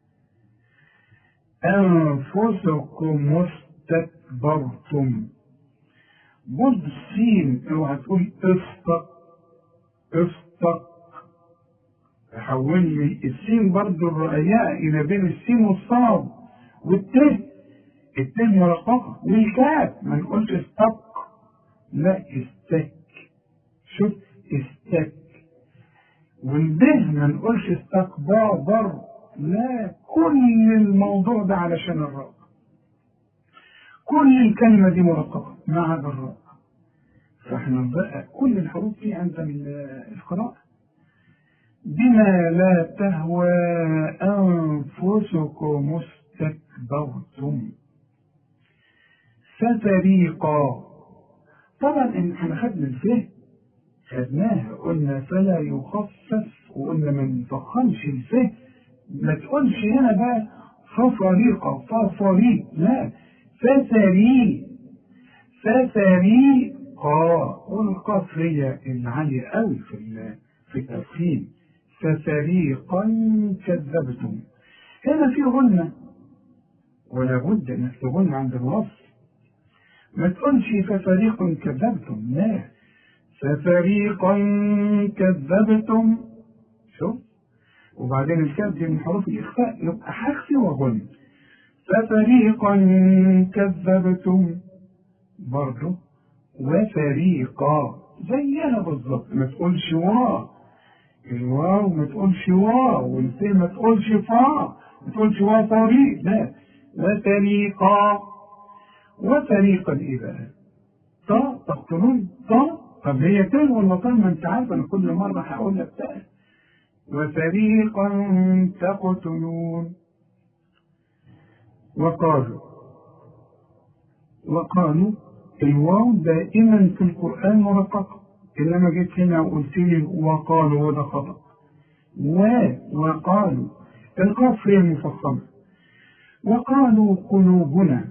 أنفسكم مستكبرتم بص السين اوعى تقول افتق افتق حول لي السين برضو الرؤياء إلى بين السين والصاد والت الت مرققة والكاف ما نقولش استق لا استك شوف استك والبه ما نقولش استكبر لا كل الموضوع ده علشان الراء كل الكلمة دي مرققة ما عدا الراء فاحنا بقى كل الحروف دي عند القراءة بما لا تهوى أنفسكم استكبرتم فتريقا طبعا ان احنا خدنا الفهم خدناها قلنا فلا يخفف وقلنا ما نفخمش الفهم ما تقولش هنا بقى ففريقة ففريق لا فتري فتريقا والقاف هي العالية قوي في في التفخيم ففريقا كذبتم هنا في غنة ولا بد انك تغن عند الوصف ما تقولش ففريق كذبتم لا ففريقا كذبتم شوف وبعدين الكاف دي من حروف الإخفاء يبقى حخفي وغن ففريقا كذبتم برضه وفريقا زيها بالظبط ما تقولش وا الواو ما تقولش وا والف ما تقولش فا ما تقولش وا فريق لا وفريقا وفريقا ايه بقى؟ طا تقتلون طا طب هي تاء ولا طا ما انت عارف انا كل مره هقول لك تاء وفريقا تقتلون وقالوا وقالوا الواو دائما في القرآن مرققة إنما جيت هنا وقلت لي وقالوا وده خطأ و وقالوا القاف هي المفخمة وقالوا قلوبنا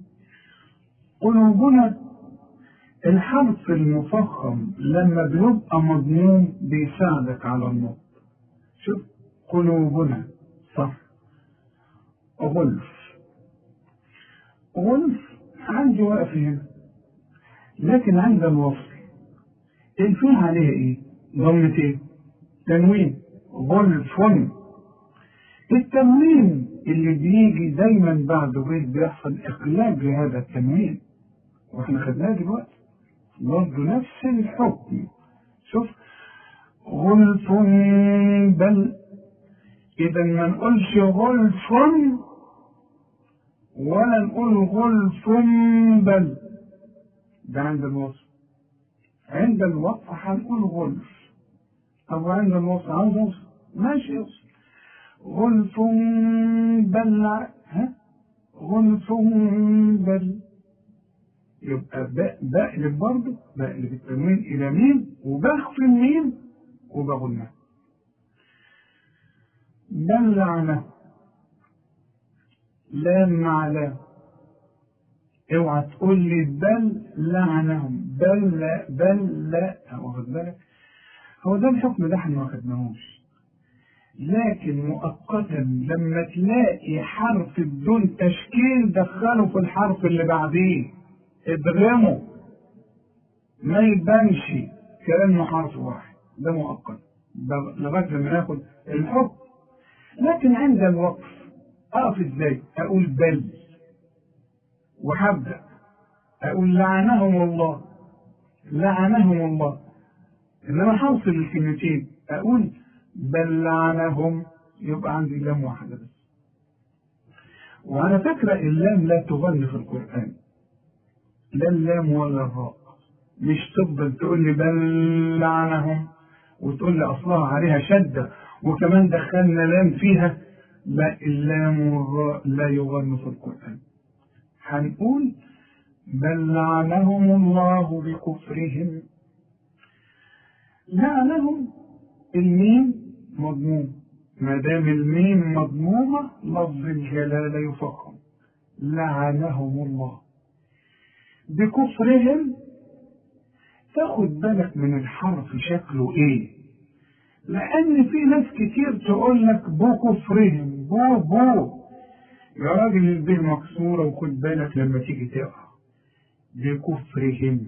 قلوبنا الحرف المفخم لما بيبقى مضموم بيساعدك على النطق شوف قلوبنا صح غلف غلف عندي واقف هنا لكن عند الوصل الفيه عليها ايه ضمتين تنوين غلف التنوين اللي بيجي دايما بعد بيت بيحصل اقلاب لهذا التنوين واحنا خدناه دلوقتي برضه نفس الحكم شوف غلف بل اذا ما نقولش غلف ولا نقول غلف بل ده عند الوصف عند الوقف هنقول غلف طب عند الوصف عاوز اوصف ماشي يوصف غلف بل ها غلف بل يبقى بقلب برضه بقلب التنوين الى ميم وبخفي الميم وبغنها بل لعنه لام مع لام اوعى تقول لي بل لعنهم بل لا بل لا واخد بالك هو ده الحكم ده احنا ما خدناهوش لكن مؤقتا لما تلاقي حرف بدون تشكيل دخله في الحرف اللي بعديه ادغمه ما يبانش كأنه حرف واحد ده مؤقت لغايه لما ناخد الحكم لكن عند الوقف اقف ازاي اقول بل وهبدا اقول لعنهم الله لعنهم الله انما هوصل الكلمتين اقول بل لعنهم يبقى عندي لام واحده بس وعلى فكره اللام لا تغني في القران لا اللام ولا الراء مش تفضل تقول لي بل لعنهم وتقول لي اصلها عليها شده وكمان دخلنا لام فيها لا اللام والراء لا يغن في القران هنقول بل لعنهم الله بكفرهم لعنهم الميم مضموم ما دام الميم مضمومة لفظ الجلالة يفخم لعنهم الله بكفرهم تاخد بالك من الحرف شكله ايه لان في ناس كتير تقول لك بكفرهم بو بو يا راجل البيه مكسورة وخد بالك لما تيجي تقرا بكفرهم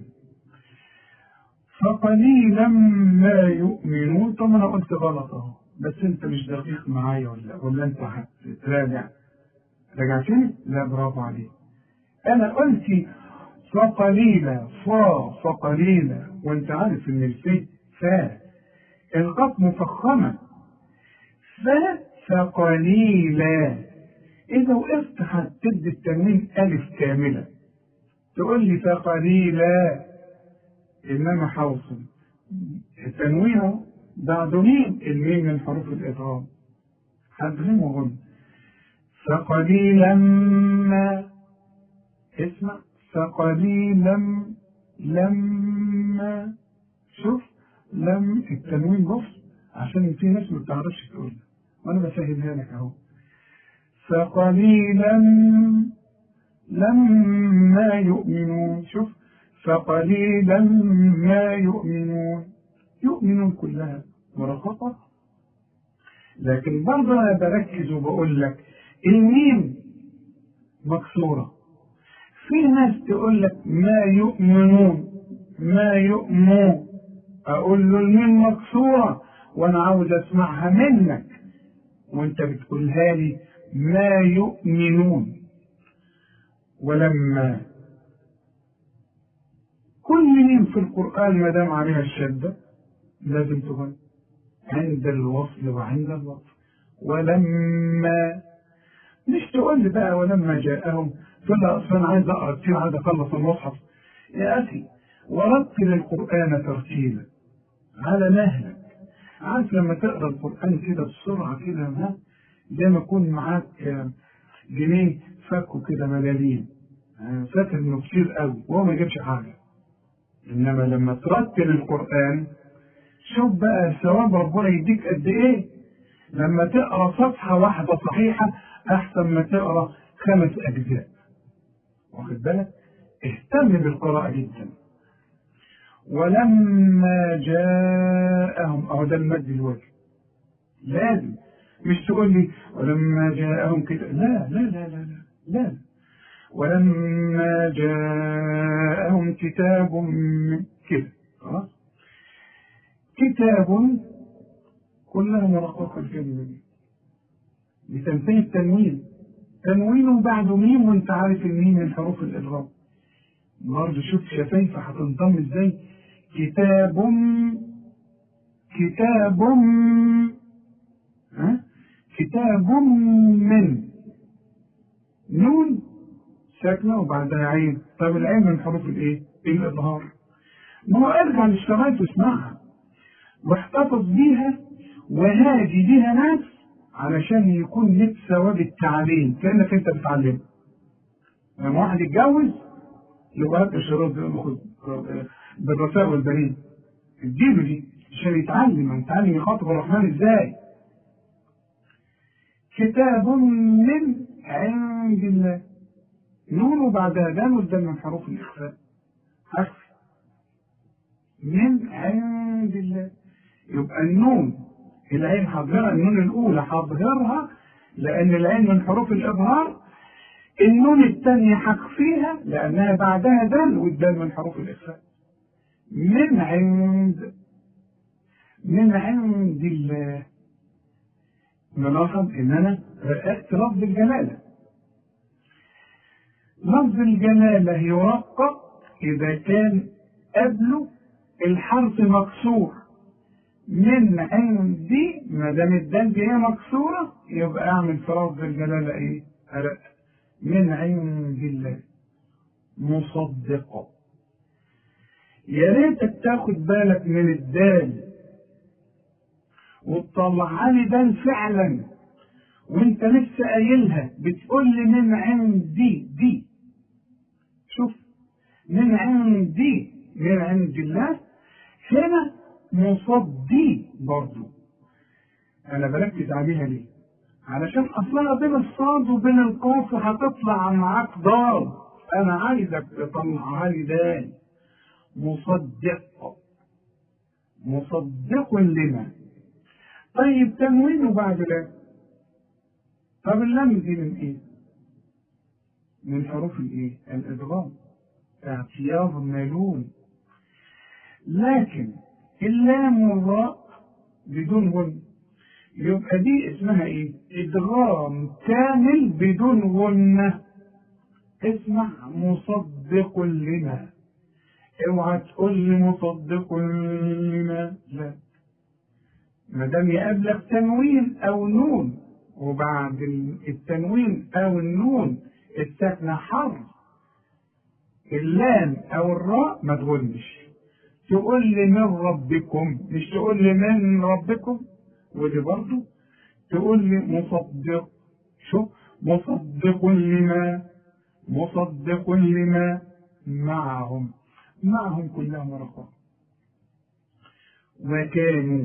فقليلا ما يؤمنون طب انا قلت غلط اهو بس انت مش دقيق معايا ولا ولا انت هتراجع رجعتني؟ لا برافو عليك انا قلت فقليلا فا فقليلا وانت عارف ان الفي فا القاف مفخمة فا فقليلا إذا وقفت هتدي التنوين ألف كاملة تقول لي فقليلا إنما حوصل التنوين بعد مين الميم من حروف الإضراب هدغمه غن فقليلا ما اسمع فقليلا لما شوف لم التنوين بص عشان في ناس ما بتعرفش تقول وانا بسهلها لك اهو فقليلا لما يؤمنون شوف فقليلا ما يؤمنون يؤمنون كلها مرققة لكن برضه انا بركز وبقول لك الميم مكسوره في ناس تقول لك ما يؤمنون ما يؤمنون اقول له الميم مكسوره وانا عاوز اسمعها منك وانت بتقولها لي ما يؤمنون ولما كل ميم في القران ما دام عليها الشده لازم تغني عند الوصل وعند الوصل ولما مش تقول لي بقى ولما جاءهم تقول لها اصل انا عايز اقرا كتير عايز اخلص المصحف يا اخي ورتل القران ترتيلا على مهلك عارف لما تقرا القران كده بسرعه كده ها زي ما يكون معاك جنيه فكه كده ملالين فاكر انه كتير قوي وهو ما يجيبش حاجه انما لما ترتل القران شوف بقى ثواب ربنا يديك قد ايه لما تقرا صفحه واحده صحيحه احسن ما تقرا خمس اجزاء واخد بالك اهتم بالقراءة جدا ولما جاءهم أو ده المد الوجه لازم مش تقول لي ولما جاءهم كده لا لا لا لا لا, لا. ولما جاءهم كتاب من كده خلاص كتاب كلها مرققة الكلمة دي بتنتهي التنوين تنوين بعد ميم وانت عارف الميم من حروف الإضراب برضه شوف شفايفة هتنضم ازاي كتاب كتاب ها كتاب من نون ساكنة وبعدها عين طب العين من حروف الايه؟ الإظهار ما هو ارجع للشرايط واسمعها واحتفظ بيها وهاجي بيها ناس علشان يكون لك ثواب التعليم كانك انت بتعلم لما واحد يتجوز يبقى هات الشروط بالرسائل والبنين اديله دي عشان يتعلم يتعلم يخاطب الرحمن ازاي كتاب من عند الله نون وبعدها دال والدال من حروف الاخفاء حذف من عند الله يبقى النون العين حظهرها النون الأولى حظهرها لأن العين من حروف الإظهار النون الثانية هخفيها لأنها بعدها دال والدال من حروف الإخفاء من عند من عند الله نلاحظ ان انا رققت لفظ الجلاله لفظ الجلاله يرقق اذا كان قبله الحرف مكسور من عندي ما دام الدال دي هي مكسوره يبقى اعمل في لفظ الجلاله ايه؟ ارقق من عند الله مصدقا يا ريتك تاخد بالك من الدال وتطلعها لي دال فعلا وانت لسه قايلها بتقول لي من عندي دي شوف من عندي من عند الله هنا مصدي برضو انا بركز عليها ليه علشان اصلها بين الصاد وبين القاف هتطلع معاك ضاد انا عايزك تطلعها لي دال مصدق مصدق لما طيب تنوينه بعد لا طب اللام دي من ايه من حروف الايه الادغام اعتياض ملون لكن اللام والراء بدون غن يبقى دي اسمها ايه ادغام كامل بدون غنة اسمع مصدق لما اوعى تقول لي مصدق لما لا ما دام يقابلك تنوين او نون وبعد التنوين او النون الساكنه حرف اللام او الراء ما تغنش تقول لي من ربكم مش تقول لي من ربكم ودي برضه تقول لي مصدق شوف مصدق لما مصدق لما معهم معهم كلها مرقة وكانوا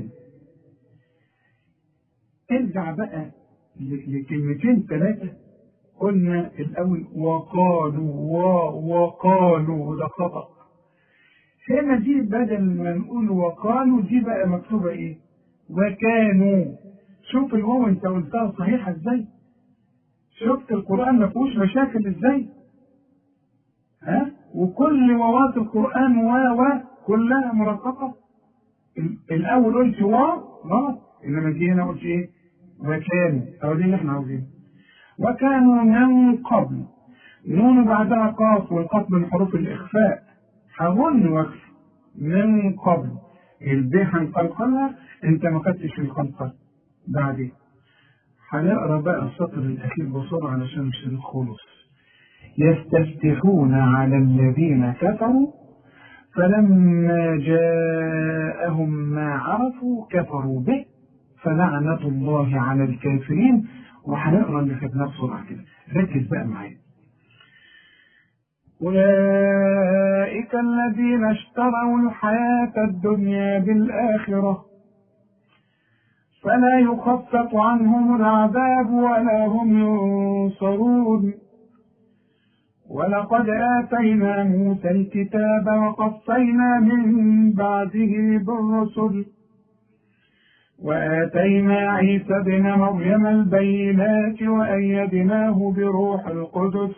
ارجع بقى لكلمتين ثلاثة قلنا الأول وقالوا وقالوا ده خطأ هنا دي بدل ما نقول وقالوا دي بقى مكتوبة إيه؟ وكانوا شوف الواو أنت قلتها صحيحة إزاي؟ شفت القرآن ما فيهوش مشاكل إزاي؟ ها؟ وكل واوات القرآن و و كلها مرققة الأول قلت واو غلط إنما دي هنا قلت إيه؟ وكانوا أو دي اللي إحنا عاوزينه وكانوا من قبل نون بعدها قاف والقاف من حروف الإخفاء هظن وقف من قبل الب هنقلقلها أنت ما خدتش القلقل بعدين هنقرا بقى السطر الأخير بسرعة علشان مش خلص يستفتحون على الذين كفروا فلما جاءهم ما عرفوا كفروا به فلعنة الله على الكافرين وهنقرا اللي خدناه بسرعة كده ركز بقى معايا أولئك الذين اشتروا الحياة الدنيا بالآخرة فلا يخفف عنهم العذاب ولا هم ينصرون ولقد آتينا موسى الكتاب وقفينا من بعده بالرسل وآتينا عيسى ابن مريم البينات وأيدناه بروح القدس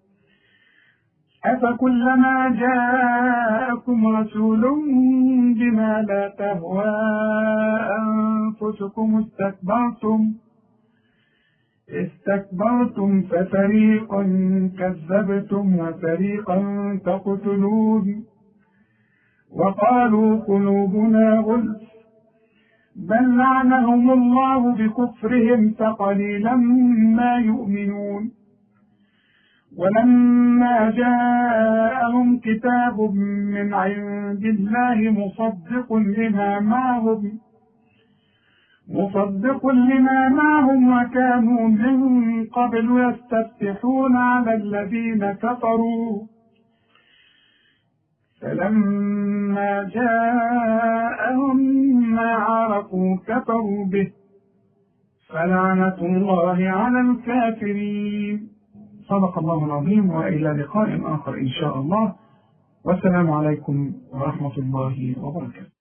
أفكلما جاءكم رسول بما لا تهوى أنفسكم استكبرتم استكبرتم ففريقا كذبتم وفريقا تقتلون وقالوا قلوبنا غلف بل لعنهم الله بكفرهم فقليلا ما يؤمنون ولما جاءهم كتاب من عند الله مصدق لما معهم مصدق لما معهم وكانوا من قبل يستفتحون على الذين كفروا فلما جاءهم ما عرفوا كفروا به فلعنة الله على الكافرين صدق الله العظيم وإلى لقاء آخر إن شاء الله والسلام عليكم ورحمة الله وبركاته